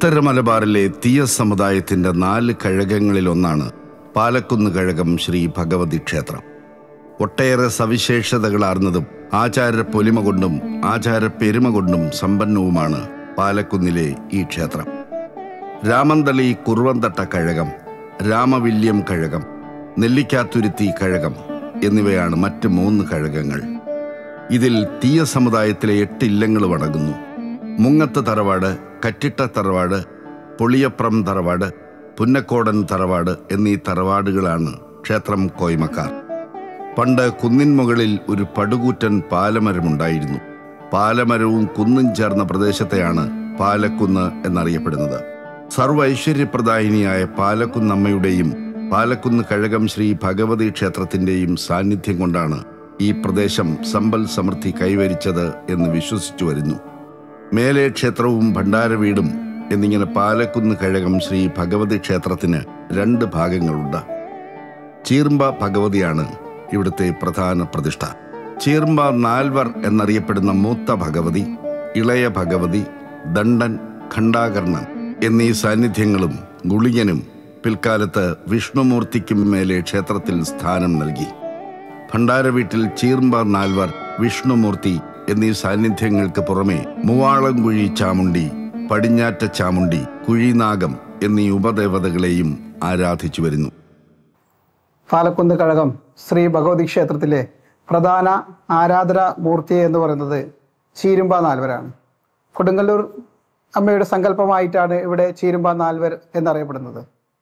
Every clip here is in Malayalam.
ഉത്തര മലബാറിലെ തീയ സമുദായത്തിന്റെ നാല് കഴകങ്ങളിലൊന്നാണ് പാലക്കുന്ന് കഴകം ശ്രീ ഭഗവതി ക്ഷേത്രം ഒട്ടേറെ സവിശേഷതകളാർന്നതും ആചാര പൊലിമ കൊണ്ടും ആചാര പെരുമ കൊണ്ടും സമ്പന്നവുമാണ് പാലക്കുന്നിലെ ഈ ക്ഷേത്രം രാമന്തളി കുറുവന്തട്ട കഴകം രാമവില്യം കഴകം നെല്ലിക്കാത്തുരുത്തി കഴകം എന്നിവയാണ് മറ്റ് മൂന്ന് കഴകങ്ങൾ ഇതിൽ തീയ സമുദായത്തിലെ എട്ട് ഇല്ലങ്ങളും അടങ്ങുന്നു മുങ്ങത്ത് തറവാട് കറ്റിട്ട തറവാട് പൊളിയപ്രം തറവാട് പുന്നക്കോടൻ തറവാട് എന്നീ തറവാടുകളാണ് ക്ഷേത്രം കോയ്മക്കാർ പണ്ട് കുന്നിൻ മുകളിൽ ഒരു പടുകൂറ്റൻ പാലമരമുണ്ടായിരുന്നു പാലമരവും കുന്നും ചേർന്ന പ്രദേശത്തെയാണ് പാലക്കുന്ന് എന്നറിയപ്പെടുന്നത് സർവ ഐശ്വര്യപ്രദായിനിയായ പാലക്കുന്നമ്മയുടെയും പാലക്കുന്ന് കഴകം ശ്രീ ഭഗവതി ക്ഷേത്രത്തിന്റെയും സാന്നിധ്യം കൊണ്ടാണ് ഈ പ്രദേശം സമ്പൽ സമൃദ്ധി കൈവരിച്ചത് എന്ന് വിശ്വസിച്ചു വരുന്നു മേലെ ക്ഷേത്രവും ഭണ്ഡാര വീടും എന്നിങ്ങനെ പാലക്കുന്ന് കഴകം ശ്രീ ഭഗവതി ക്ഷേത്രത്തിന് രണ്ട് ഭാഗങ്ങളുണ്ട് ചീർമ്പ ഭഗവതിയാണ് ഇവിടുത്തെ പ്രധാന പ്രതിഷ്ഠ ചീർമ്പ നാൽവർ എന്നറിയപ്പെടുന്ന മൂത്ത ഭഗവതി ഇളയ ഭഗവതി ദണ്ഡൻ ഖണ്ഡാകർണൻ എന്നീ സാന്നിധ്യങ്ങളും ഗുളികനും പിൽക്കാലത്ത് വിഷ്ണുമൂർത്തിക്കും മേലെ ക്ഷേത്രത്തിൽ സ്ഥാനം നൽകി ഭണ്ഡാര വീട്ടിൽ ചീർമ്പ നാൽവർ വിഷ്ണുമൂർത്തി എന്നീ സാന്നിധ്യങ്ങൾക്ക് പുറമെ മൂവാളംകുഴി ചാമുണ്ടി പടിഞ്ഞാറ്റ ചാമുണ്ടി കുഴിനാഗം എന്നീ ഉപദേവതകളെയും ആരാധിച്ചു വരുന്നു പാലക്കുന്ന് കഴകം ശ്രീ ഭഗവതി ക്ഷേത്രത്തിലെ പ്രധാന ആരാധന മൂർത്തി എന്ന് പറയുന്നത് ചീരുമ്പ നാൽവരാണ് കൊടുങ്ങല്ലൂർ അമ്മയുടെ സങ്കല്പമായിട്ടാണ് ഇവിടെ ചീരുമ്പ നാൽവർ എന്നറിയപ്പെടുന്നത്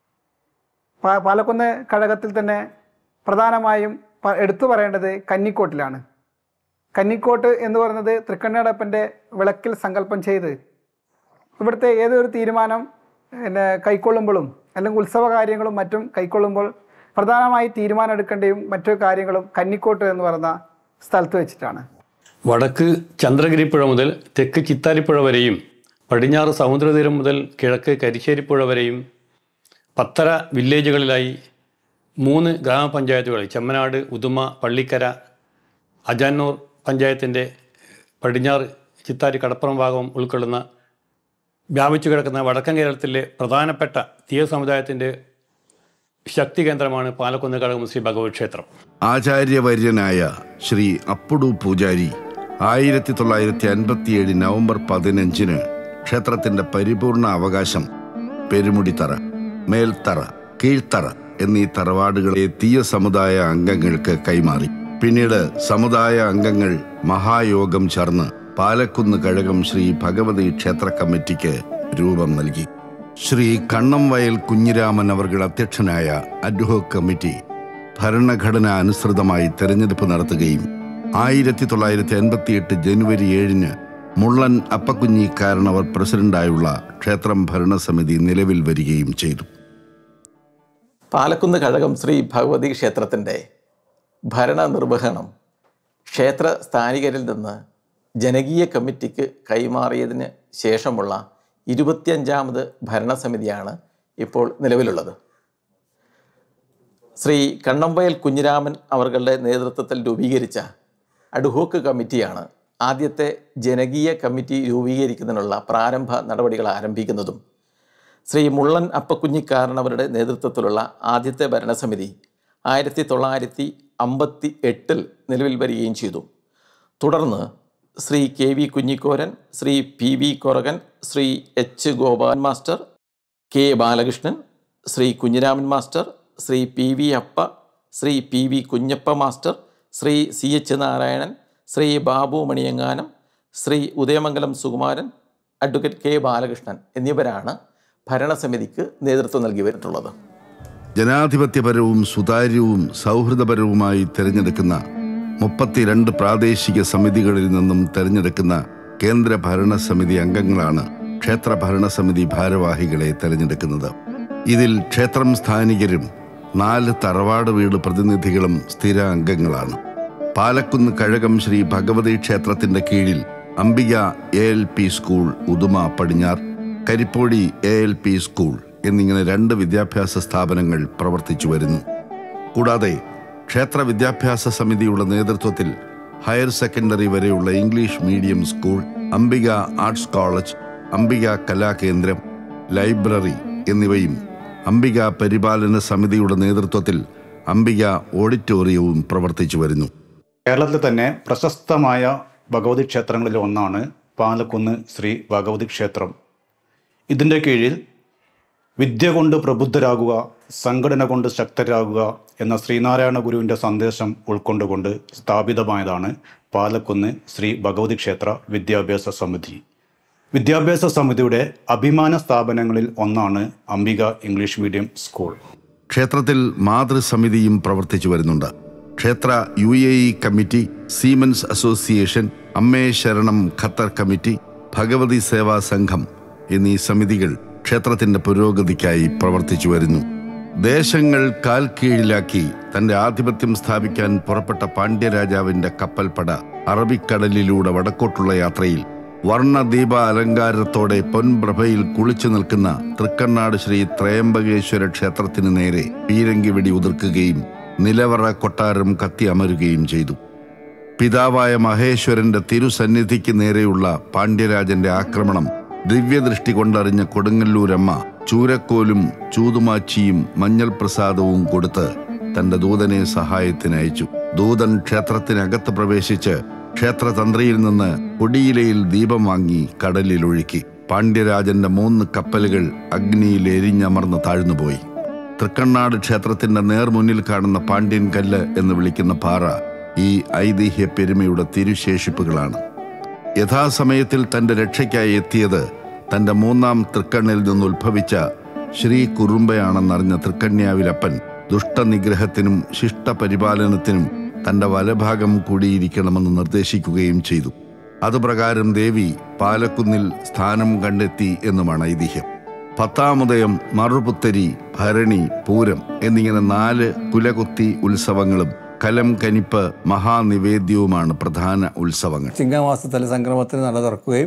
പാ- പാലക്കുന്ന് കഴകത്തിൽ തന്നെ പ്രധാനമായും പ- എടുത്തു പറയേണ്ടത് കന്നിക്കോട്ടിലാണ് കന്നിക്കോട്ട് എന്ന് പറയുന്നത് തൃക്കണ്ണടപ്പൻ്റെ വിളക്കിൽ സങ്കല്പം ചെയ്ത് ഇവിടുത്തെ ഏതൊരു തീരുമാനം പിന്നെ കൈക്കൊള്ളുമ്പോഴും അല്ലെങ്കിൽ ഉത്സവ കാര്യങ്ങളും മറ്റും കൈക്കൊള്ളുമ്പോൾ പ്രധാനമായി തീരുമാനം എടുക്കേണ്ടയും മറ്റു കാര്യങ്ങളും കന്നിക്കോട്ട് എന്ന് പറയുന്ന സ്ഥലത്ത് വെച്ചിട്ടാണ് വടക്ക് ചന്ദ്രഗിരിപ്പുഴ മുതൽ തെക്ക് ചിത്താരിപ്പുഴ വരെയും പടിഞ്ഞാറ് സമുദ്രതീരം മുതൽ കിഴക്ക് കരിശ്ശേരിപ്പുഴ വരെയും പത്തര വില്ലേജുകളിലായി മൂന്ന് ഗ്രാമപഞ്ചായത്തുകളിൽ ചെമ്മനാട് ഉദുമ പള്ളിക്കര അജാന്നൂർ പഞ്ചായത്തിൻ്റെ പടിഞ്ഞാറ് ചിത്താരി കടപ്പുറം ഭാഗം ഉൾക്കൊള്ളുന്ന വ്യാപിച്ചു കിടക്കുന്ന വടക്കൻ കേരളത്തിലെ പ്രധാനപ്പെട്ട തീയ സമുദായത്തിൻ്റെ ശക്തി കേന്ദ്രമാണ് പാലക്കുന്ന് കടകം ശ്രീ ഭഗവത് ക്ഷേത്രം ആചാര്യവര്യനായ ശ്രീ അപ്പുടു പൂജാരി ആയിരത്തി തൊള്ളായിരത്തി അൻപത്തിയേഴ് നവംബർ പതിനഞ്ചിന് ക്ഷേത്രത്തിന്റെ പരിപൂർണ അവകാശം പെരുമുടിത്തറ മേൽത്തറ കീഴ്ത്തറ എന്നീ തറവാടുകളെ തീയ സമുദായ അംഗങ്ങൾക്ക് കൈമാറി പിന്നീട് സമുദായ അംഗങ്ങൾ മഹായോഗം ചേർന്ന് പാലക്കുന്ന് കഴകം ശ്രീ ഭഗവതി ക്ഷേത്ര കമ്മിറ്റിക്ക് രൂപം നൽകി ശ്രീ കണ്ണം വയൽ കുഞ്ഞിരാമൻ അവർകൾ അധ്യക്ഷനായ അഡ്ഹോക് കമ്മിറ്റി ഭരണഘടന അനുസൃതമായി തെരഞ്ഞെടുപ്പ് നടത്തുകയും ആയിരത്തി തൊള്ളായിരത്തി അൻപത്തിയെട്ട് ജനുവരി ഏഴിന് മുള്ളൻ അപ്പക്കുഞ്ഞിക്കാരനവർ പ്രസിഡന്റായുള്ള ക്ഷേത്രം ഭരണസമിതി നിലവിൽ വരികയും ചെയ്തു പാലക്കുന്ന് കഴകം ശ്രീ ഭഗവതി ക്ഷേത്രത്തിൻ്റെ ഭരണ നിർവഹണം ക്ഷേത്ര സ്ഥാനികരിൽ നിന്ന് ജനകീയ കമ്മിറ്റിക്ക് കൈമാറിയതിന് ശേഷമുള്ള ഇരുപത്തിയഞ്ചാമത് ഭരണസമിതിയാണ് ഇപ്പോൾ നിലവിലുള്ളത് ശ്രീ കണ്ണമ്പയൽ കുഞ്ഞിരാമൻ അവர்களுടെ നേതൃത്വത്തിൽ രൂപീകരിച്ച അഡ്ഹോക്ക് കമ്മിറ്റിയാണ് ആദ്യത്തെ ജനകീയ കമ്മിറ്റി രൂപീകരിക്കുന്നതിനുള്ള പ്രാരംഭ നടപടികൾ ആരംഭിക്കുന്നതും ശ്രീ മുള്ളൻ അപ്പക്കുഞ്ഞിക്കാരനവരുടെ നേതൃത്വത്തിലുള്ള ആദ്യത്തെ ഭരണസമിതി ആയിരത്തി തൊള്ളായിരത്തി അമ്പത്തി എട്ടിൽ നിലവിൽ വരികയും ചെയ്തു തുടർന്ന് Shri K V Kunhikoran Shri P V Korakan Shri H Gopal master K Balakrishnan Shri Kunhiraman master Shri P V Appa Shri P V Kunhappa master Shri C H Narayanan Shri Babu മണിയങ്ങാനം ശ്രീ ഉദയമംഗലം സുകുമാരൻ അഡ്വക്കേറ്റ് കെ ബാലകൃഷ്ണൻ എന്നിവരാണ് ഭരണസമിതിക്ക് നേതൃത്വം നൽകി വരുന്നുള്ളത് ജനാധിപത്യപരവും സുതാര്യവും സൗഹൃദപരവുമായി തിരഞ്ഞെടുക്കുന്ന മുപ്പത്തിരണ്ട് പ്രാദേശിക സമിതികളിൽ നിന്നും തിരഞ്ഞെടുക്കുന്ന കേന്ദ്ര ഭരണസമിതി അംഗങ്ങളാണ് ക്ഷേത്ര ഭരണസമിതി ഭാരവാഹികളെ തിരഞ്ഞെടുക്കുന്നത് ഇതിൽ ക്ഷേത്രം സ്ഥാനികരും നാല് തറവാട് വീട് പ്രതിനിധികളും സ്ഥിര അംഗങ്ങളാണ് പാലക്കുന്ന് കഴകം ശ്രീ ഭഗവതി ക്ഷേത്രത്തിന്റെ കീഴിൽ Ambika A L P school Uduma Padinhar Karippodi A L P school എന്നിങ്ങനെ രണ്ട് വിദ്യാഭ്യാസ സ്ഥാപനങ്ങൾ പ്രവർത്തിച്ചു വരുന്നു കൂടാതെ ക്ഷേത്ര വിദ്യാഭ്യാസ സമിതിയുടെ നേതൃത്വത്തിൽ ഹയർ സെക്കൻഡറി വരെയുള്ള English medium school Ambika arts college Ambika Kalakendram library എന്നിവയും അംബിക പരിപാലന സമിതിയുടെ നേതൃത്വത്തിൽ അംബിക ഓഡിറ്റോറിയവും പ്രവർത്തിച്ചു വരുന്നു കേരളത്തിൽ തന്നെ പ്രശസ്തമായ ഭഗവതി ക്ഷേത്രങ്ങളിൽ ഒന്നാണ് പാലക്കുന്ന് ശ്രീ ഭഗവതി ക്ഷേത്രം ഇതിൻ്റെ കീഴിൽ വിദ്യ കൊണ്ട് പ്രബുദ്ധരാകുക സംഘടന കൊണ്ട് ശക്തരാകുക എന്ന ശ്രീനാരായണ ഗുരുവിൻ്റെ സന്ദേശം ഉൾക്കൊണ്ടുകൊണ്ട് സ്ഥാപിതമായതാണ് പാലക്കുന്ന് ശ്രീ ഭഗവതി ക്ഷേത്ര വിദ്യാഭ്യാസ സമിതി വിദ്യാഭ്യാസ സമിതിയുടെ അഭിമാന സ്ഥാപനങ്ങളിൽ ഒന്നാണ് അംബിക ഇംഗ്ലീഷ് മീഡിയം സ്കൂൾ ക്ഷേത്രത്തിൽ മാതൃസമിതിയും പ്രവർത്തിച്ചു വരുന്നുണ്ട് ക്ഷേത്ര U A E committee seamen's association അമ്മേ ശരണം ഖത്തർ കമ്മിറ്റി ഭഗവതി സേവാ സംഘം എന്നീ സമിതികൾ ക്ഷേത്രത്തിന്റെ പുരോഗതിക്കായി പ്രവർത്തിച്ചു വരുന്നു ദേശങ്ങൾ കാൽ കീഴിലാക്കി തന്റെ ആധിപത്യം സ്ഥാപിക്കാൻ പുറപ്പെട്ട പാണ്ഡ്യരാജാവിന്റെ കപ്പൽപ്പട അറബിക്കടലിലൂടെ വടക്കോട്ടുള്ള യാത്രയിൽ വർണ്ണദീപ അലങ്കാരത്തോടെ പൊൻപ്രഭയിൽ കുളിച്ചു നിൽക്കുന്ന തൃക്കണ്ണാട് ശ്രീ ത്രയംബകേശ്വര ക്ഷേത്രത്തിന് നേരെ പീരങ്കി വെടി ഉതിർക്കുകയും നിലവറ കൊട്ടാരം കത്തി അമരുകയും ചെയ്തു പിതാവായ മഹേശ്വരന്റെ തിരുസന്നിധിക്ക് നേരെയുള്ള പാണ്ഡ്യരാജന്റെ ആക്രമണം ദിവ്യദൃഷ്ടി കൊണ്ടറിഞ്ഞ കൊടുങ്ങല്ലൂരമ്മ ചൂരക്കോലും ചൂതുമാച്ചിയും മഞ്ഞൾ പ്രസാദവും കൊടുത്ത് തന്റെ ദൂതനെ സഹായത്തിനയച്ചു ദൂതൻ ക്ഷേത്രത്തിനകത്ത് പ്രവേശിച്ച് ക്ഷേത്രതന്ത്രിയിൽ നിന്ന് കൊടിയിലയിൽ ദീപം വാങ്ങി കടലിൽ ഒഴുക്കി പാണ്ഡ്യരാജന്റെ മൂന്ന് കപ്പലുകൾ അഗ്നിയിൽ എരിഞ്ഞമർന്ന് താഴ്ന്നുപോയി തൃക്കണ്ണാട് ക്ഷേത്രത്തിന്റെ നേർമുന്നിൽ കാണുന്ന പാണ്ഡ്യൻ കല്ല് എന്ന് വിളിക്കുന്ന പാറ ഈ ഐതിഹ്യ പെരുമയുടെ തിരുശേഷിപ്പുകളാണ് യഥാസമയത്തിൽ തന്റെ രക്ഷയ്ക്കായി എത്തിയത് തന്റെ മൂന്നാം തൃക്കണ്ണിൽ നിന്ന് ഉത്ഭവിച്ച ശ്രീ കുറുമ്പയാണെന്നറിഞ്ഞ തൃക്കണ്യാവിലപ്പൻ ദുഷ്ടനിഗ്രഹത്തിനും ശിഷ്ടപരിപാലനത്തിനും തന്റെ വലഭാഗം കൂടിയിരിക്കണമെന്ന് നിർദ്ദേശിക്കുകയും ചെയ്തു അതുപ്രകാരം ദേവി പാലക്കുന്നിൽ സ്ഥാനം കണ്ടെത്തി എന്നുമാണ് ഐതിഹ്യം പത്താമുദയം മറുപുത്തരി ഭരണി പൂരം എന്നിങ്ങനെ നാല് കുലകുത്തി ഉത്സവങ്ങളും കലം കനിപ്പ് മഹാനിവേദ്യവുമാണ് പ്രധാന ഉത്സവങ്ങൾ ചിങ്ങമാസത്തിലെ സംക്രമത്തിന് നട തുറക്കുകയും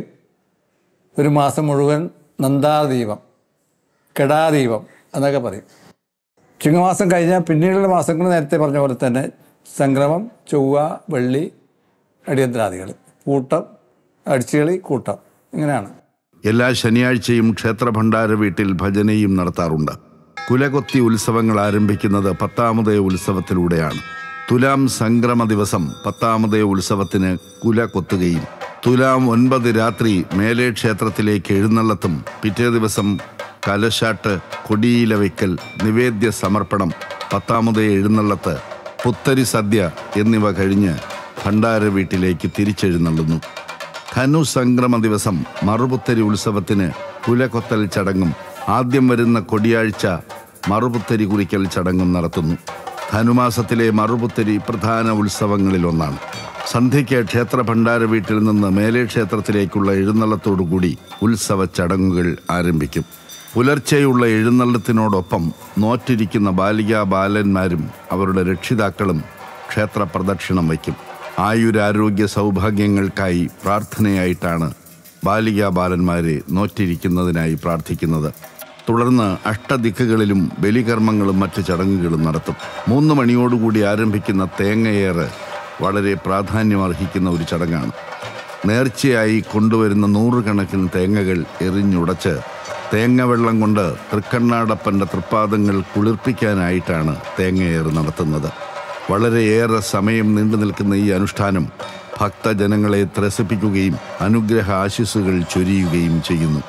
ഒരു മാസം മുഴുവൻ നന്ദാദീപം കെടാദീപം എന്നൊക്കെ പറയും ചിങ്ങമാസം കഴിഞ്ഞാൽ പിന്നീടുള്ള മാസങ്ങൾ നേരത്തെ പറഞ്ഞ പോലെ തന്നെ സംക്രമം ചൊവ്വ വെള്ളി അടിയന്തരാദികൾ കൂട്ടം അടിച്ചുകളി കൂട്ടം ഇങ്ങനെയാണ് എല്ലാ ശനിയാഴ്ചയും ക്ഷേത്രഭണ്ഡാര വീട്ടിൽ ഭജനയും നടത്താറുണ്ട് കുലകൊത്തി ഉത്സവങ്ങൾ ആരംഭിക്കുന്നത് പത്താമതേ ഉത്സവത്തിലൂടെയാണ് തുലാം സംക്രമ ദിവസം പത്താമതേ ഉത്സവത്തിന് കുല കൊത്തുകയും തുലാം ഒൻപത് രാത്രി മേലെ ക്ഷേത്രത്തിലേക്ക് എഴുന്നള്ളത്തും പിറ്റേ ദിവസം കലശാട്ട് കൊടിയില വയ്ക്കൽ നിവേദ്യ സമർപ്പണം പത്താമതേ എഴുന്നള്ളത്ത് പുത്തരി സദ്യ എന്നിവ കഴിഞ്ഞ് ഭണ്ഡാര വീട്ടിലേക്ക് തിരിച്ചെഴുന്നള്ളുന്നു ധനു സംക്രമ ദിവസം മറുപുത്തരി ഉത്സവത്തിന് കുലകൊത്തൽ ചടങ്ങും ആദ്യം വരുന്ന കൊടിയാഴ്ച മറുപുത്തരി കുറിക്കൽ ചടങ്ങും നടത്തുന്നു ധനുമാസത്തിലെ മറുപുത്തരി പ്രധാന ഉത്സവങ്ങളിലൊന്നാണ് സന്ധ്യയ്ക്ക് ക്ഷേത്ര ഭണ്ഡാര വീട്ടിൽ നിന്ന് മേലെ ക്ഷേത്രത്തിലേക്കുള്ള എഴുന്നള്ളത്തോടുകൂടി ഉത്സവ ചടങ്ങുകൾ ആരംഭിക്കും പുലർച്ചെയുള്ള എഴുന്നള്ളത്തിനോടൊപ്പം നോറ്റിരിക്കുന്ന ബാലികാ ബാലന്മാരും അവരുടെ രക്ഷിതാക്കളും ക്ഷേത്ര പ്രദക്ഷിണം വയ്ക്കും ആയുരാരോഗ്യ സൗഭാഗ്യങ്ങൾക്കായി പ്രാർത്ഥനയായിട്ടാണ് ബാലികാ ബാലന്മാരെ നോറ്റിരിക്കുന്നതിനായി പ്രാർത്ഥിക്കുന്നത് തുടർന്ന് അഷ്ടദിക്കുകളിലും ബലികർമ്മങ്ങളും മറ്റ് ചടങ്ങുകളും നടത്തും മൂന്ന് മണിയോടുകൂടി ആരംഭിക്കുന്ന തേങ്ങയേറ് വളരെ പ്രാധാന്യമർഹിക്കുന്ന ഒരു ചടങ്ങാണ് നേർച്ചയായി കൊണ്ടുവരുന്ന നൂറുകണക്കിന് തേങ്ങകൾ എറിഞ്ഞുടച്ച് തേങ്ങ വെള്ളം കൊണ്ട് തൃക്കണ്ണാടപ്പൻ്റെ തൃപ്പാദങ്ങൾ കുളിർപ്പിക്കാനായിട്ടാണ് തേങ്ങയേറ് നടത്തുന്നത് വളരെയേറെ സമയം നീണ്ടു നിൽക്കുന്ന ഈ അനുഷ്ഠാനം ഭക്തജനങ്ങളെ ത്രസിപ്പിക്കുകയും അനുഗ്രഹ ആശിസ്സുകൾ ചൊരിയുകയും ചെയ്യുന്നു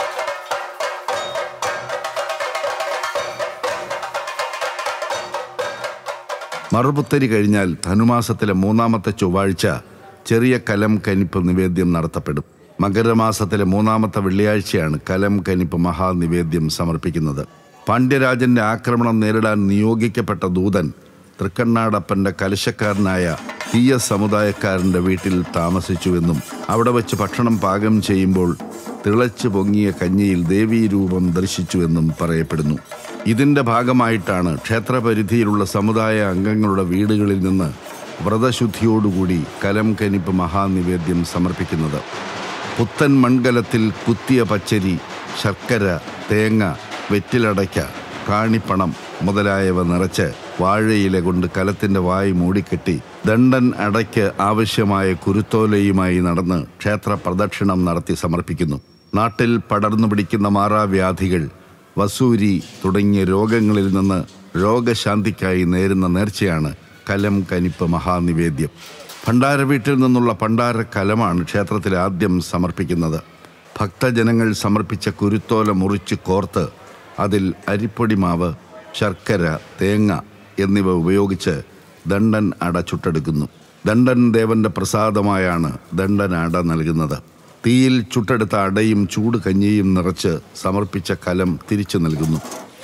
മറുപുത്തരി കഴിഞ്ഞാൽ ധനുമാസത്തിലെ മൂന്നാമത്തെ ചൊവ്വാഴ്ച ചെറിയ കലം കനിപ്പ് നിവേദ്യം നടത്തപ്പെടും മകരമാസത്തിലെ മൂന്നാമത്തെ വെള്ളിയാഴ്ചയാണ് കലം കനിപ്പ് മഹാനിവേദ്യം സമർപ്പിക്കുന്നത് പാണ്ഡ്യരാജന്റെ ആക്രമണം നേരിടാൻ നിയോഗിക്കപ്പെട്ട ദൂതൻ തൃക്കണ്ണാടപ്പന്റെ കലശക്കാരനായ തീയ സമുദായക്കാരന്റെ വീട്ടിൽ താമസിച്ചുവെന്നും അവിടെ വെച്ച് ഭക്ഷണം പാകം ചെയ്യുമ്പോൾ തിളച്ചു പൊങ്ങിയ കഞ്ഞിയിൽ ദേവീരൂപം ദർശിച്ചുവെന്നും പറയപ്പെടുന്നു ഇതിന്റെ ഭാഗമായിട്ടാണ് ക്ഷേത്രപരിധിയിലുള്ള സമുദായ അംഗങ്ങളുടെ വീടുകളിൽ നിന്ന് വ്രതശുദ്ധിയോടുകൂടി കലം കനിപ്പ് മഹാനിവേദ്യം സമർപ്പിക്കുന്നത് പുത്തൻ മൺകലത്തിൽ കുത്തിയ പച്ചരി ശർക്കര തേങ്ങ വെറ്റിലടയ്ക്ക കാണിപ്പണം മുതലായവ നിറച്ച് വാഴയില കൊണ്ട് കലത്തിന്റെ വായി മൂടിക്കെട്ടി ദണ്ഡൻ അടയ്ക്ക് ആവശ്യമായ കുരുത്തോലയുമായി നടന്ന് ക്ഷേത്ര പ്രദക്ഷിണം നടത്തി സമർപ്പിക്കുന്നു നാട്ടിൽ പടർന്നു പിടിക്കുന്ന മാറാവ്യാധികൾ വസൂരി തുടങ്ങിയ രോഗങ്ങളിൽ നിന്ന് രോഗശാന്തിക്കായി നേരുന്ന നേർച്ചയാണ് കലം കനിപ്പ് മഹാനിവേദ്യം ഭണ്ഡാര വീട്ടിൽ നിന്നുള്ള ഭണ്ഡാര കലമാണ് ക്ഷേത്രത്തിൽ ആദ്യം സമർപ്പിക്കുന്നത് ഭക്തജനങ്ങൾ സമർപ്പിച്ച കുരുത്തോല മുറിച്ച് കോർത്ത് അതിൽ അരിപ്പൊടി മാവ് ശർക്കര തേങ്ങ എന്നിവ ഉപയോഗിച്ച് ദണ്ഡൻ അട ചുട്ടെടുക്കുന്നു ദണ്ഡൻ ദേവന്റെ പ്രസാദമായാണ് ദണ്ഡൻ അട നൽകുന്നത് തീയിൽ ചുട്ടെടുത്ത അടയും ചൂട് കഞ്ഞിയും നിറച്ച് സമർപ്പിച്ച കലം തിരിച്ചു നൽകുന്നു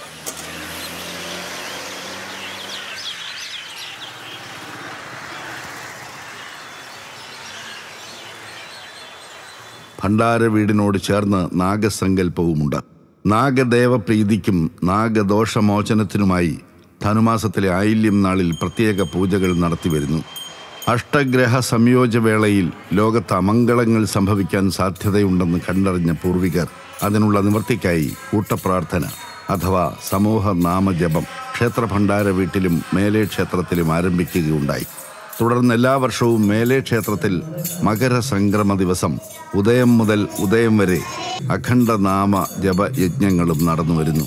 ഭണ്ഡാര വീടിനോട് ചേർന്ന് നാഗസങ്കല്പവുമുണ്ട് നാഗദേവപ്രീതിക്കും നാഗദോഷമോചനത്തിനുമായി ധനുമാസത്തിലെ ആയില്യം നാളിൽ പ്രത്യേക പൂജകൾ നടത്തിവരുന്നു അഷ്ടഗ്രഹ സംയോജവേളയിൽ ലോകത്ത് അമംഗളങ്ങൾ സംഭവിക്കാൻ സാധ്യതയുണ്ടെന്ന് കണ്ടറിഞ്ഞ പൂർവികർ അതിനുള്ള നിവൃത്തിക്കായി കൂട്ടപ്രാർത്ഥന അഥവാ സമൂഹ നാമജപം ക്ഷേത്ര ഭണ്ഡാര വീട്ടിലും മേലെ ക്ഷേത്രത്തിലും ആരംഭിക്കുകയുണ്ടായി തുടർന്ന് എല്ലാ വർഷവും മേലെ ക്ഷേത്രത്തിൽ മകരസംക്രമ ദിവസം ഉദയം മുതൽ ഉദയം വരെ അഖണ്ഡനാമ ജപയജ്ഞങ്ങളും നടന്നു വരുന്നു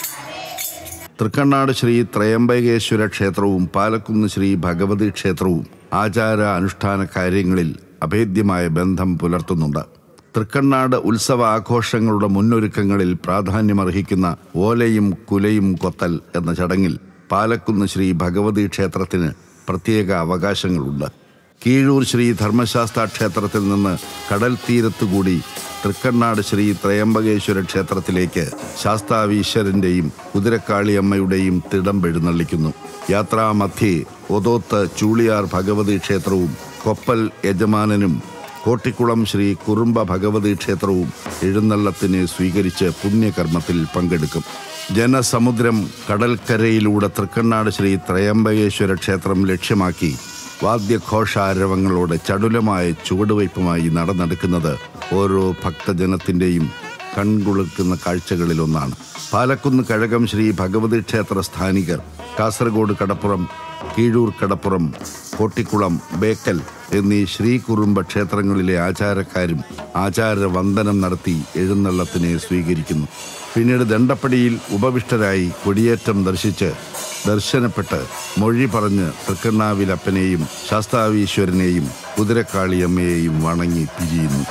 തൃക്കണ്ണാട് ശ്രീ ത്രയംബകേശ്വര ക്ഷേത്രവും പാലക്കുന്ന് ശ്രീ ഭഗവതി ക്ഷേത്രവും ആചാര അനുഷ്ഠാന കാര്യങ്ങളിൽ അഭേദ്യമായ ബന്ധം പുലർത്തുന്നുണ്ട് തൃക്കണ്ണാട് ഉത്സവ ആഘോഷങ്ങളുടെ മുന്നൊരുക്കങ്ങളിൽ പ്രാധാന്യമർഹിക്കുന്ന ഓലയും കുലയും കൊത്തൽ എന്ന ചടങ്ങിൽ പാലക്കുന്ന് ശ്രീ ഭഗവതി ക്ഷേത്രത്തിന് പ്രത്യേക അവകാശങ്ങളുണ്ട് കീഴൂർ ശ്രീ ധർമ്മശാസ്ത്ര ക്ഷേത്രത്തിൽ നിന്ന് കടൽ തീരത്തുകൂടി തൃക്കണ്ണാട് ശ്രീ ത്രയംബകേശ്വര ക്ഷേത്രത്തിലേക്ക് ശാസ്താവീശ്വരൻ്റെയും കുതിരക്കാളിയമ്മയുടെയും തിടം എഴുന്നള്ളിക്കുന്നു യാത്രാമധ്യേ ഒതോത്ത് ചൂളിയാർ ഭഗവതി ക്ഷേത്രവും കൊപ്പൽ യജമാനനും കോട്ടിക്കുളം ശ്രീ കുറുമ്പ ഭഗവതി ക്ഷേത്രവും എഴുന്നള്ളത്തിനെ സ്വീകരിച്ച് പുണ്യകർമ്മത്തിൽ പങ്കെടുക്കും ജനസമുദ്രം കടൽക്കരയിലൂടെ തൃക്കണ്ണാട് ശ്രീ ത്രയംബകേശ്വര ക്ഷേത്രം ലക്ഷ്യമാക്കി വാദ്യഘോഷാരവങ്ങളോടെ ചടുലമായ ചുവടുവയ്പുമായി നടന്നെടുക്കുന്നത് ഓരോ ഭക്തജനത്തിൻ്റെയും കൺകുളിർക്കുന്ന കാഴ്ചകളിലൊന്നാണ് പാലക്കുന്ന് കഴകം ശ്രീ ഭഗവതി ക്ഷേത്ര സ്ഥാനികർ കാസർഗോഡ് കടപ്പുറം കീഴൂർ കടപ്പുറം കോട്ടിക്കുളം ബേക്കൽ എന്നീ ശ്രീകുറുമ്പ ക്ഷേത്രങ്ങളിലെ ആചാരക്കാരും ആചാരവന്ദനം നടത്തി എഴുന്നള്ളത്തിനെ സ്വീകരിക്കുന്നു പിന്നീട് ദണ്ഡപ്പടിയിൽ ഉപവിഷ്ടരായി കൊടിയേറ്റം ദർശിച്ച് ദർശനപ്പെട്ട് മൊഴി പറഞ്ഞ് തൃക്കണ്ണാവിലപ്പനെയും ശാസ്താവീശ്വരനെയും കുതിരക്കാളിയമ്മയെയും വണങ്ങി പിരിയുന്നു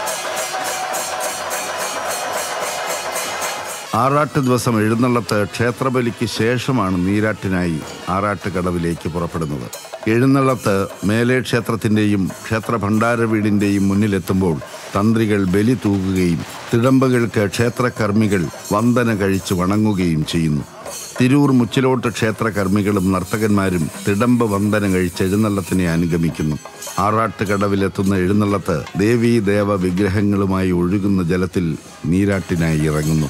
ആറാട്ട് ദിവസം എഴുന്നള്ളത്ത് ക്ഷേത്രബലിക്ക് ശേഷമാണ് നീരാട്ടിനായി ആറാട്ട് കടവിലേക്ക് പുറപ്പെടുന്നത് എഴുന്നള്ളത്ത് മേലെ ക്ഷേത്രത്തിൻ്റെയും ക്ഷേത്ര ഭണ്ഡാര വീടിൻ്റെയും മുന്നിലെത്തുമ്പോൾ തന്ത്രികൾ ബലി തൂകുകയും തിടമ്പകൾക്ക് ക്ഷേത്രകർമ്മികൾ വന്ദന കഴിച്ച് വണങ്ങുകയും ചെയ്യുന്നു തിരൂർ മുച്ചിലോട്ട് ക്ഷേത്രകർമ്മികളും നർത്തകന്മാരും തിടമ്പ് വന്ദനം കഴിച്ച് എഴുന്നള്ളത്തിനെ അനുഗമിക്കുന്നു ആറാട്ട് കടവിലെത്തുന്ന എഴുന്നള്ളത്ത് ദേവീ ദേവ വിഗ്രഹങ്ങളുമായി ഒഴുകുന്ന ജലത്തിൽ നീരാട്ടിനായി ഇറങ്ങുന്നു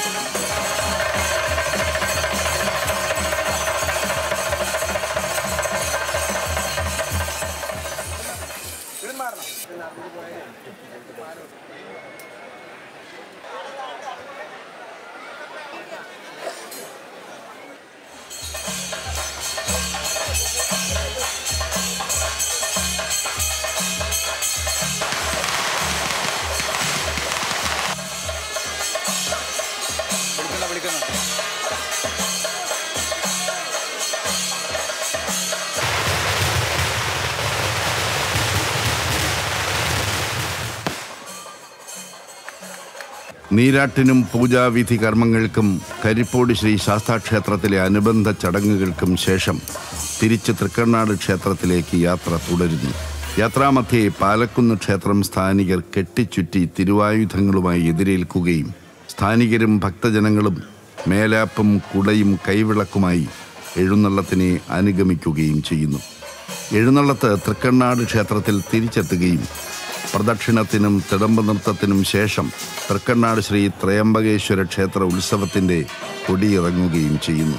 നീരാട്ടിനും പൂജാവിധി കർമ്മങ്ങൾക്കും കരിപ്പോടി ശ്രീ ശാസ്താക്ഷേത്രത്തിലെ അനുബന്ധ ചടങ്ങുകൾക്കും ശേഷം തിരിച്ച് തൃക്കണ്ണാട് ക്ഷേത്രത്തിലേക്ക് യാത്ര തുടരുന്നു യാത്രാമധ്യേ പാലക്കുന്ന് ക്ഷേത്രം സ്ഥാനികർ കെട്ടിച്ചുറ്റി തിരുവായുധങ്ങളുമായി എതിരേൽക്കുകയും സ്ഥാനികരും ഭക്തജനങ്ങളും മേലാപ്പും കുടയും കൈവിളക്കുമായി എഴുന്നള്ളത്തിനെ അനുഗമിക്കുകയും ചെയ്യുന്നു എഴുന്നള്ളത്ത് തൃക്കണ്ണാട് ക്ഷേത്രത്തിൽ തിരിച്ചെത്തുകയും പ്രദക്ഷിണത്തിനും തിടമ്പ് നൃത്തത്തിനും ശേഷം തൃക്കണ്ണാട് ശ്രീ ത്രയംബകേശ്വര ക്ഷേത്ര ഉത്സവത്തിൻ്റെ കൊടിയിറങ്ങുകയും ചെയ്യുന്നു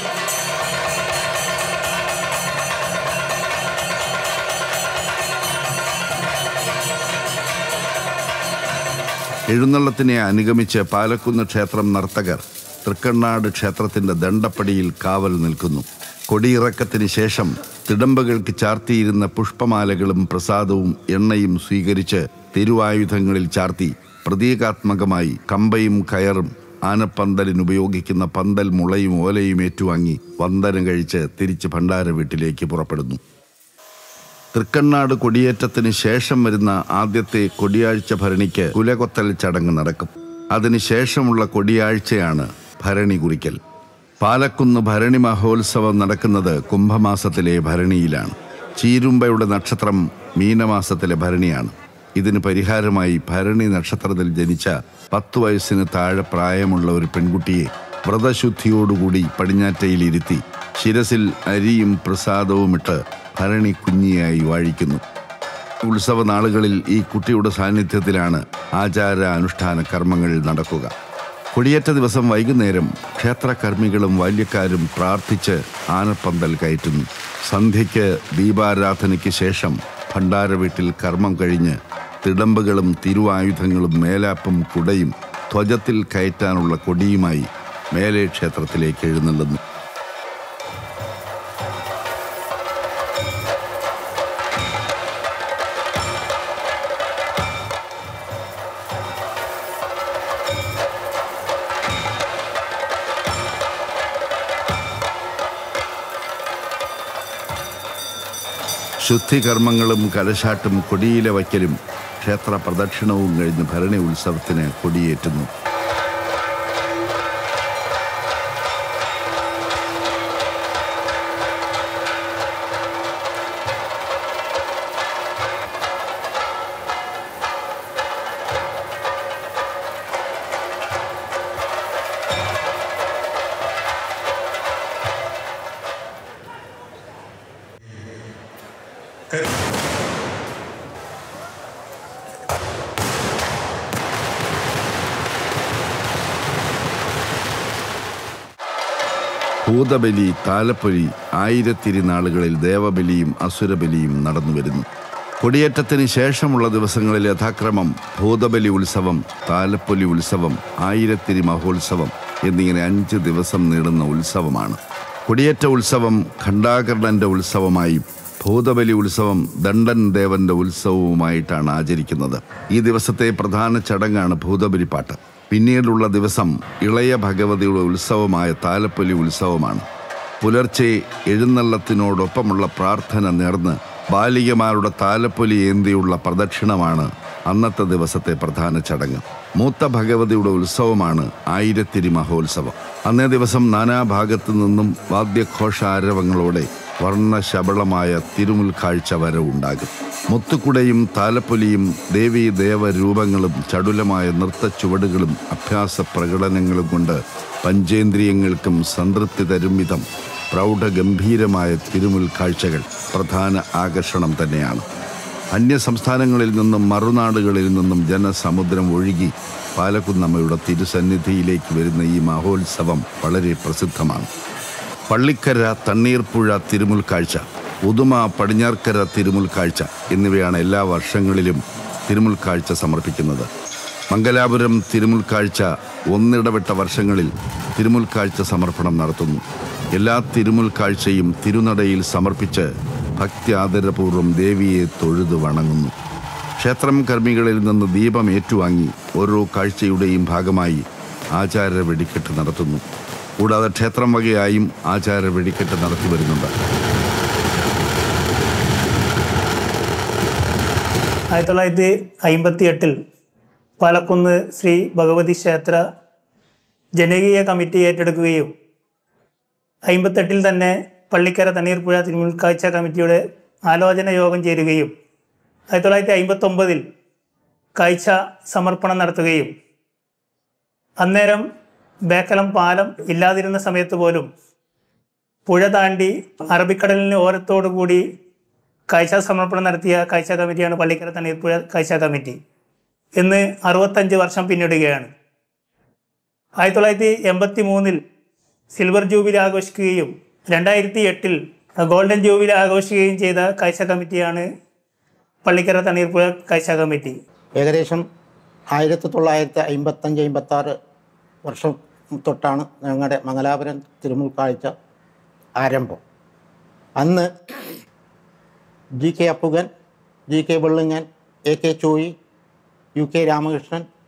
എഴുന്നള്ളത്തിനെ അനുഗമിച്ച് പാലക്കുന്ന് ക്ഷേത്രം നർത്തകർ തൃക്കണ്ണാട് ക്ഷേത്രത്തിന്റെ ദണ്ഡപ്പടിയിൽ കാവൽ നിൽക്കുന്നു കൊടിയിറക്കത്തിന് ശേഷം തിടമ്പകൾക്ക് ചാർത്തിയിരുന്ന പുഷ്പമാലകളും പ്രസാദവും എണ്ണയും സ്വീകരിച്ച് തിരുവായുധങ്ങളിൽ ചാർത്തി പ്രതീകാത്മകമായി കമ്പയും കയറും ആനപ്പന്തലിന് ഉപയോഗിക്കുന്ന പന്തൽ മുളയും ഓലയും ഏറ്റുവാങ്ങി വന്ദനം കഴിച്ച് തിരിച്ച് ഭണ്ഡാര വീട്ടിലേക്ക് പുറപ്പെടുന്നു തൃക്കണ്ണാട് കൊടിയേറ്റത്തിന് ശേഷം വരുന്ന ആദ്യത്തെ കൊടിയാഴ്ച ഭരണിക്ക് കുലകൊത്തൽ ചടങ്ങ് നടക്കും അതിനുശേഷമുള്ള കൊടിയാഴ്ചയാണ് ഭരണി കുറിക്കൽ പാലക്കുന്ന് ഭരണി മഹോത്സവം നടക്കുന്നത് കുംഭമാസത്തിലെ ഭരണിയിലാണ് ചീരുമ്പയുടെ നക്ഷത്രം മീനമാസത്തിലെ ഭരണിയാണ് ഇതിന് പരിഹാരമായി ഭരണി നക്ഷത്രത്തിൽ ജനിച്ച പത്തു വയസ്സിന് താഴെ പ്രായമുള്ള ഒരു പെൺകുട്ടിയെ വ്രതശുദ്ധിയോടുകൂടി പടിഞ്ഞാറ്റയിലിരുത്തി ശിരസിൽ അരിയും പ്രസാദവും ഇട്ട് ഭരണി കുഞ്ഞിയായി വാഴിക്കുന്നു ഉത്സവ നാളുകളിൽ ഈ കുട്ടിയുടെ സാന്നിധ്യത്തിലാണ് ആചാര അനുഷ്ഠാന കർമ്മങ്ങൾ നടക്കുക കൊടിയേറ്റ ദിവസം വൈകുന്നേരം ക്ഷേത്രകർമ്മികളും ബാല്യക്കാരും പ്രാർത്ഥിച്ച് ആനപ്പന്തൽ കയറ്റുന്നു സന്ധ്യയ്ക്ക് ദീപാരാധനയ്ക്ക് ശേഷം ഭണ്ഡാര വീട്ടിൽ കർമ്മം കഴിഞ്ഞ് തിടമ്പുകളും തിരുവായുധങ്ങളും മേലാപ്പും കുടയും ധ്വജത്തിൽ കയറ്റാനുള്ള കൊടിയുമായി മേലെ ക്ഷേത്രത്തിലേക്ക് എഴുന്നള്ളുന്നു ശുദ്ധികർമ്മങ്ങളും കലശാട്ടും കൊടിയില വയ്ക്കലും ക്ഷേത്ര പ്രദക്ഷിണവും കഴിഞ്ഞ് ഭരണി ഉത്സവത്തിന് കൊടിയേറ്റുന്നു ഭൂതബലി താലപ്പൊലി ആയിരത്തിരുനാളുകളിൽ ദേവബലിയും അസുരബലിയും നടന്നുവരുന്നു കൊടിയേറ്റത്തിന് ശേഷമുള്ള ദിവസങ്ങളിൽ യഥാക്രമം ഭൂതബലി ഉത്സവം താലപ്പൊലി ഉത്സവം ആയിരത്തിരി മഹോത്സവം എന്നിങ്ങനെ അഞ്ച് ദിവസം നീളുന്ന ഉത്സവമാണ് കൊടിയേറ്റ ഉത്സവം ഖണ്ഡാകർണന്റെ ഉത്സവമായും ഭൂതബലി ഉത്സവം ദണ്ഡൻ ദേവന്റെ ഉത്സവവുമായിട്ടാണ് ആചരിക്കുന്നത് ഈ ദിവസത്തെ പ്രധാന ചടങ്ങാണ് ഭൂതബലിപ്പാട്ട് പിന്നീടുള്ള ദിവസം ഇളയ ഭഗവതിയുടെ ഉത്സവമായ താലപ്പൊലി ഉത്സവമാണ് പുലർച്ചെ എഴുന്നള്ളത്തിനോടൊപ്പമുള്ള പ്രാർത്ഥന നേർന്ന് ബാലികമാരുടെ താലപ്പൊലി ഏന്തിയുള്ള പ്രദക്ഷിണമാണ് അന്നത്തെ ദിവസത്തെ പ്രധാന ചടങ്ങ് മൂത്ത ഭഗവതിയുടെ ഉത്സവമാണ് ആയിരത്തിരി മഹോത്സവം അന്നേ ദിവസം നാനാഭാഗത്തു നിന്നും വാദ്യഘോഷാരവങ്ങളോടെ വർണ്ണശബളമായ തിരുമുൽക്കാഴ്ച വരവുണ്ടാകും മുത്തുക്കുടയും താലപ്പൊലിയും ദേവീ ദേവരൂപങ്ങളും ചടുലമായ നൃത്തച്ചുവടുകളും അഭ്യാസ പ്രകടനങ്ങളും കൊണ്ട് പഞ്ചേന്ദ്രിയങ്ങൾക്കും സംതൃപ്തി തരും വിധം പ്രൗഢഗംഭീരമായ തിരുമുൽക്കാഴ്ചകൾ പ്രധാന ആകർഷണം തന്നെയാണ് അന്യ സംസ്ഥാനങ്ങളിൽ നിന്നും മറുനാടുകളിൽ നിന്നും ജനസമുദ്രം ഒഴുകി പാലക്കുന്നമ്മയുടെ തിരുസന്നിധിയിലേക്ക് വരുന്ന ഈ മഹോത്സവം വളരെ പ്രസിദ്ധമാണ് പള്ളിക്കര തണ്ണീർപ്പുഴ തിരുമുൽക്കാഴ്ച ഉദുമ പടിഞ്ഞാർക്കര തിരുമുൽക്കാഴ്ച എന്നിവയാണ് എല്ലാ വർഷങ്ങളിലും തിരുമുൽക്കാഴ്ച സമർപ്പിക്കുന്നത് മംഗലാപുരം തിരുമുൽക്കാഴ്ച ഒന്നിടവിട്ട വർഷങ്ങളിൽ തിരുമുൽക്കാഴ്ച സമർപ്പണം നടത്തുന്നു എല്ലാ തിരുമുൽക്കാഴ്ചയും തിരുനടയിൽ സമർപ്പിച്ച് ഭക്തി ആദരപൂർവ്വം ദേവിയെ തൊഴുതു വണങ്ങുന്നു ക്ഷേത്രം കർമ്മികളിൽ നിന്ന് ദീപം ഏറ്റുവാങ്ങി ഓരോ കാഴ്ചയുടെയും ഭാഗമായി ആചാര വെടിക്കെട്ട് നടത്തുന്നു കൂടാതെ ക്ഷേത്രം വകയായും ആചാര വെടിക്കെട്ട് നടത്തി വരുന്നുണ്ട് ആയിരത്തി തൊള്ളായിരത്തി അമ്പത്തി എട്ടിൽ പാലക്കുന്ന് ശ്രീ ഭഗവതി ക്ഷേത്ര ജനകീയ കമ്മിറ്റി ഏറ്റെടുക്കുകയും അമ്പത്തെട്ടിൽ തന്നെ പള്ളിക്കര തണ്ണീർപ്പുഴ തിരുമുൽക്കാഴ്ച കമ്മിറ്റിയുടെ ആലോചന യോഗം ചേരുകയും ആയിരത്തി തൊള്ളായിരത്തി അമ്പത്തൊമ്പതിൽ കാഴ്ച സമർപ്പണം നടത്തുകയും അന്നേരം ബേക്കലം പാലം ഇല്ലാതിരുന്ന സമയത്ത് പോലും പുഴ താണ്ടി അറബിക്കടലിന് ഓരത്തോടു കൂടി കാഴ്ച സമർപ്പണം നടത്തിയ കാഴ്ച കമ്മിറ്റിയാണ് പള്ളിക്കര തണ്ണീർപ്പുഴ കാഴ്ച കമ്മിറ്റി ഇന്ന് അറുപത്തഞ്ച് വർഷം പിന്നിടുകയാണ് ആയിരത്തി തൊള്ളായിരത്തി എൺപത്തി മൂന്നിൽ സിൽവർ ജൂബിലി ആഘോഷിക്കുകയും രണ്ടായിരത്തി എട്ടിൽ ഗോൾഡൻ ജൂബിലി ആഘോഷിക്കുകയും ചെയ്ത കാഴ്ച കമ്മിറ്റിയാണ് പള്ളിക്കര തണ്ണീർപ്പുഴ കാഴ്ച കമ്മിറ്റി ഏകദേശം ആയിരത്തി തൊള്ളായിരത്തി അമ്പത്തഞ്ച് അമ്പത്താറ് വർഷം തൊട്ടാണ് ഞങ്ങളുടെ മംഗലാപുരം തിരുമുൽക്കാഴ്ച ആരംഭം അന്ന് G K Appukan G K Vellungan A K Choyi U K Ramakrishnan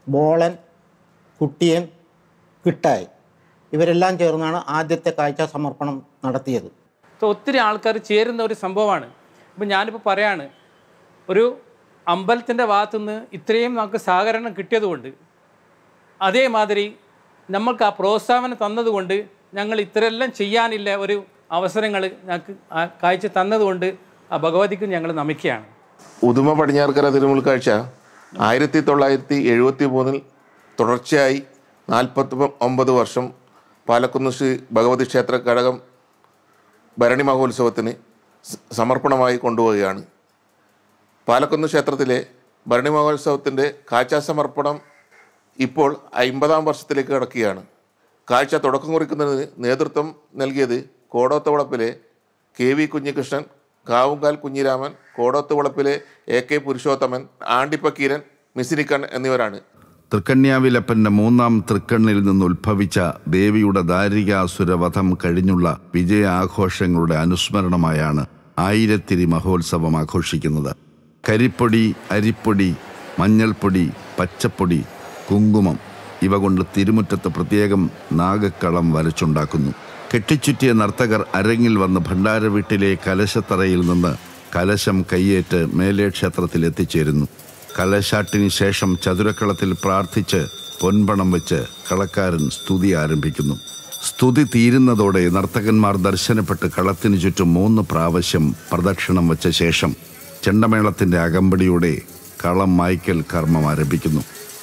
Bolan Kuttiyan Kittayi ഇവരെല്ലാം ചേർന്നാണ് ആദ്യത്തെ കാഴ്ച സമർപ്പണം നടത്തിയത് അപ്പോൾ ഒത്തിരി ആൾക്കാർ ചേരുന്ന ഒരു സംഭവമാണ് ഇപ്പം ഞാനിപ്പോൾ പറയാണ് ഒരു അമ്പലത്തിൻ്റെ ഭാഗത്തുനിന്ന് ഇത്രയും നമുക്ക് സഹകരണം കിട്ടിയതുകൊണ്ട് അതേമാതിരി നമ്മൾക്ക് ആ പ്രോത്സാഹനം തന്നതുകൊണ്ട് ഞങ്ങൾ ഇത്രയെല്ലാം ചെയ്യാനില്ല ഒരു അവസരങ്ങൾ ഞങ്ങൾക്ക് ആ കാഴ്ച തന്നതുകൊണ്ട് ആ ഭഗവതിക്ക് ഞങ്ങൾ നമിക്കുകയാണ് ഉദുമ പടിഞ്ഞാർക്കര തിരുമുൽക്കാഴ്ച ആയിരത്തി തൊള്ളായിരത്തി എഴുപത്തി മൂന്നിൽ തുടർച്ചയായി നാൽപ്പത്തി ഒമ്പത് വർഷം പാലക്കുന്ന് ശ്രീ ഭഗവതി ക്ഷേത്ര ഘടകം ഭരണി മഹോത്സവത്തിന് സ- സമർപ്പണമായി കൊണ്ടുപോവുകയാണ് പാലക്കുന്ന് ക്ഷേത്രത്തിലെ ഭരണി മഹോത്സവത്തിൻ്റെ കാഴ്ചാ സമർപ്പണം ഇപ്പോൾ അമ്പതാം വർഷത്തിലേക്ക് കടക്കുകയാണ് കാഴ്ച തുടക്കം കുറിക്കുന്നതിന് നേതൃത്വം നൽകിയത് കോടോത്തവളപ്പിലെ കെ വി കുഞ്ഞികൃഷ്ണൻ കാവുങ്കാൽ കുഞ്ഞിരാമൻ കോടോത്തുവളപ്പിലെ എ കെ പുരുഷോത്തമൻ ആണ്ടിപ്പക്കീരൻ മിസിനിക്കൺ എന്നിവരാണ് തൃക്കന്യാവിലപ്പന്റെ മൂന്നാം തൃക്കണ്ണിൽ നിന്ന് ഉത്ഭവിച്ച ദേവിയുടെ ദാരികാസുരവധം കഴിഞ്ഞുള്ള വിജയാഘോഷങ്ങളുടെ അനുസ്മരണമായാണ് ആയിരത്തിരി മഹോത്സവം ആഘോഷിക്കുന്നത് കരിപ്പൊടി അരിപ്പൊടി മഞ്ഞൾപ്പൊടി പച്ചപ്പൊടി കുങ്കുമം ഇവ കൊണ്ട് തിരുമുറ്റത്ത് പ്രത്യേകം നാഗക്കളം വരച്ചുണ്ടാക്കുന്നു കെട്ടിച്ചുറ്റിയ നർത്തകർ അരങ്ങിൽ വന്ന് ഭണ്ഡാര വീട്ടിലെ കലശത്തറയിൽ നിന്ന് കലശം കയ്യേറ്റ് മേലെ ക്ഷേത്രത്തിൽ എത്തിച്ചേരുന്നു കലശാട്ടിന് ശേഷം ചതുരക്കളത്തിൽ പ്രാർത്ഥിച്ച് പൊൻപണം വെച്ച് കളക്കാരൻ സ്തുതി ആരംഭിക്കുന്നു സ്തുതി തീരുന്നതോടെ നർത്തകന്മാർ ദർശനപ്പെട്ട് കളത്തിനു ചുറ്റും മൂന്ന് പ്രാവശ്യം പ്രദക്ഷിണം വെച്ച ശേഷം ചെണ്ടമേളത്തിന്റെ അകമ്പടിയോടെ കളം മായ്ക്കൽ കർമ്മം ആരംഭിക്കുന്നു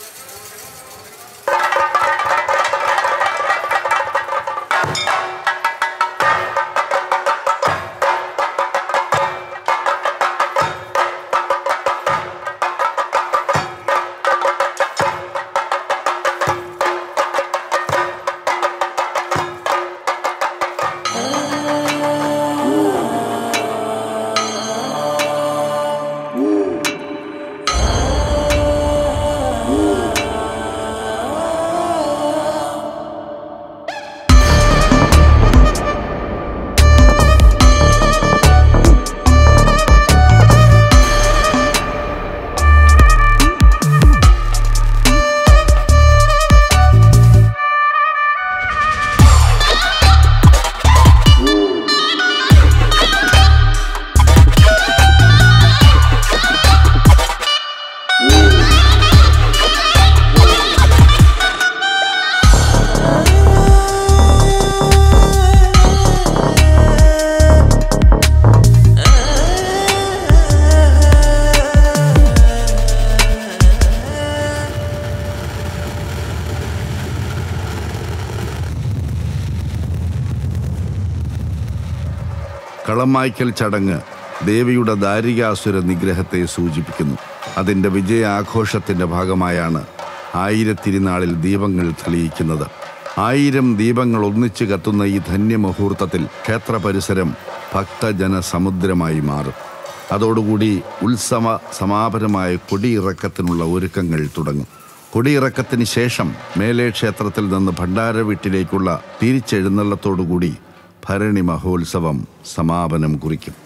കളമായ്ക്കൽ ചടങ്ങ് ദേവിയുടെ ദാരികാസുര നിഗ്രഹത്തെ സൂചിപ്പിക്കുന്നു അതിൻ്റെ വിജയാഘോഷത്തിൻ്റെ ഭാഗമായാണ് ആയിരത്തിരുനാളിൽ ദീപങ്ങൾ തെളിയിക്കുന്നത് ആയിരം ദീപങ്ങൾ ഒന്നിച്ചു കത്തുന്ന ഈ ധന്യമുഹൂർത്തത്തിൽ ക്ഷേത്ര പരിസരം ഭക്തജന സമുദ്രമായി മാറും അതോടുകൂടി ഉത്സവ സമാപനമായ കൊടിയിറക്കത്തിനുള്ള ഒരുക്കങ്ങൾ തുടങ്ങും കൊടിയിറക്കത്തിന് ശേഷം മേലെ ക്ഷേത്രത്തിൽ നിന്ന് ഭണ്ഡാര വീട്ടിലേക്കുള്ള തിരിച്ചെഴുന്നള്ളത്തോടുകൂടി ഭരണി മഹോത്സവം സമാപനം കുറിക്കും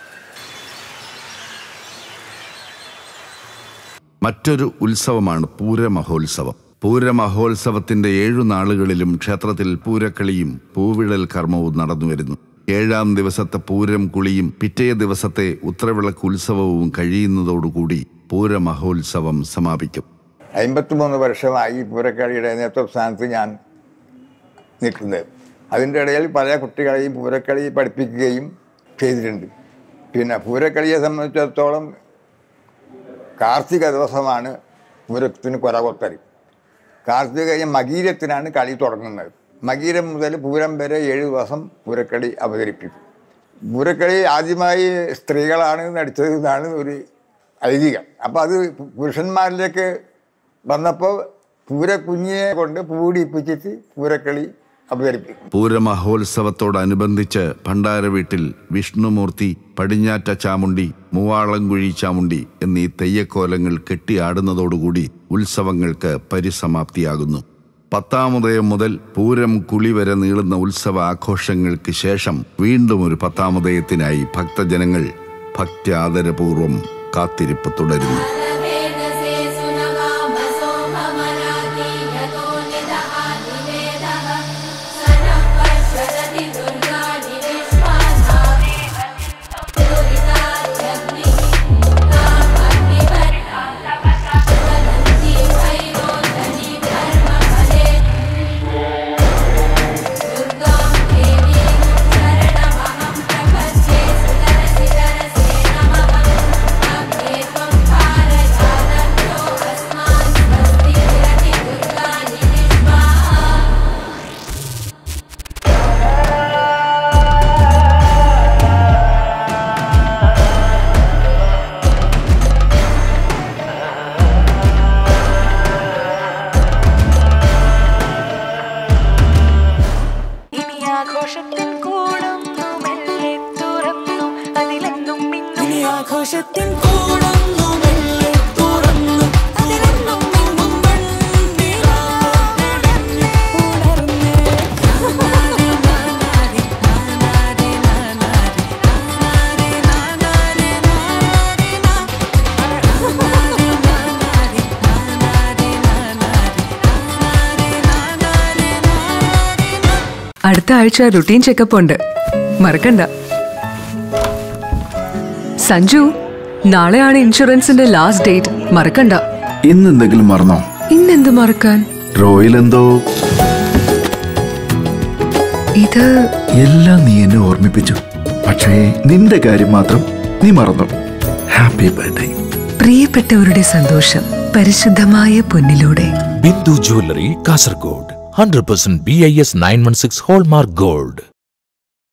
മറ്റൊരു ഉത്സവമാണ് പൂരമഹോത്സവം പൂരമഹോത്സവത്തിന്റെ ഏഴു നാളുകളിലും ക്ഷേത്രത്തിൽ പൂരക്കളിയും പൂവിടൽ കർമ്മവും നടന്നുവരുന്നു ഏഴാം ദിവസത്തെ പൂരം കുളിയും പിറ്റേ ദിവസത്തെ ഉത്തരവിളക്ക് ഉത്സവവും കഴിയുന്നതോടുകൂടി പൂരമഹോത്സവം സമാപിക്കും അമ്പത്തിമൂന്ന് വർഷമായി പൂരക്കളിയുടെ നേതൃസ്ഥാനത്ത് ഞാൻ നിൽക്കുന്നത് അതിൻ്റെ ഇടയിൽ പല കുട്ടികളെയും പൂരക്കളി പഠിപ്പിക്കുകയും ചെയ്തിട്ടുണ്ട് പിന്നെ പൂരക്കളിയെ സംബന്ധിച്ചിടത്തോളം കാർത്തിക ദിവസമാണ് പൂരത്തിന് കുരകൊത്തൽ കാർത്തിക കഴിഞ്ഞ് മകീരത്തിനാണ് കളി തുടങ്ങുന്നത് മകീരം മുതൽ പൂരം വരെ ഏഴ് ദിവസം പൂരക്കളി അവതരിപ്പിക്കും പൂരക്കളി ആദ്യമായി സ്ത്രീകളാണ് നടിച്ചത് എന്നാണ് ഒരു ഐതിഹ്യം അപ്പോൾ അത് പുരുഷന്മാരിലേക്ക് വന്നപ്പോൾ പൂരക്കുഞ്ഞിനെ കൊണ്ട് പൂടിപ്പിച്ചിട്ട് പൂരക്കളി അവതരിപ്പിക്കും പൂരമഹോത്സവത്തോടനുബന്ധിച്ച് ഭണ്ഡാര വീട്ടിൽ വിഷ്ണുമൂർത്തി പടിഞ്ഞാറ്റ ചാമുണ്ടി മൂവാളംകുഴി ചാമുണ്ടി എന്നീ തെയ്യക്കോലങ്ങൾ കെട്ടിയാടുന്നതോടുകൂടി ഉത്സവങ്ങൾക്ക് പരിസമാപ്തിയാകുന്നു പത്താമുദയം മുതൽ പൂരം കുളി വരെ നീളുന്ന ഉത്സവ ആഘോഷങ്ങൾക്ക് ശേഷം വീണ്ടും ഒരു പത്താമുദയത്തിനായി ഭക്തജനങ്ങൾ ഭക്ത്യാദരപൂർവം കാത്തിരിപ്പ് തുടരുന്നു भेदसे सुनगामसो भमर അടുത്ത ആഴ്ച റുട്ടീൻ ചെക്കപ്പ് ഉണ്ട് മറക്കണ്ട സഞ്ജു നാളെയാണ് ഇൻഷുറൻസിന്റെ ലാസ്റ്റ് ഡേറ്റ് മറക്കണ്ട ഇന്നെന്തെങ്കിലും മറന്നോ ഇന്നെന്ത് മറക്കാൻ റോയിൽ എന്തോ ഇത് എല്ലാം നീ എന്നെ ഓർമ്മിപ്പിച്ചു പക്ഷേ നിന്റെ കാര്യം മാത്രം നീ മറന്നു ഹാപ്പി ബർത്ത്ഡേ പ്രിയപ്പെട്ടവരുടെ സന്തോഷം പരിശുദ്ധമായ പൊന്നിലൂടെ Bindu jewellery Kasaragod hundred percent B I S nine one six hallmark gold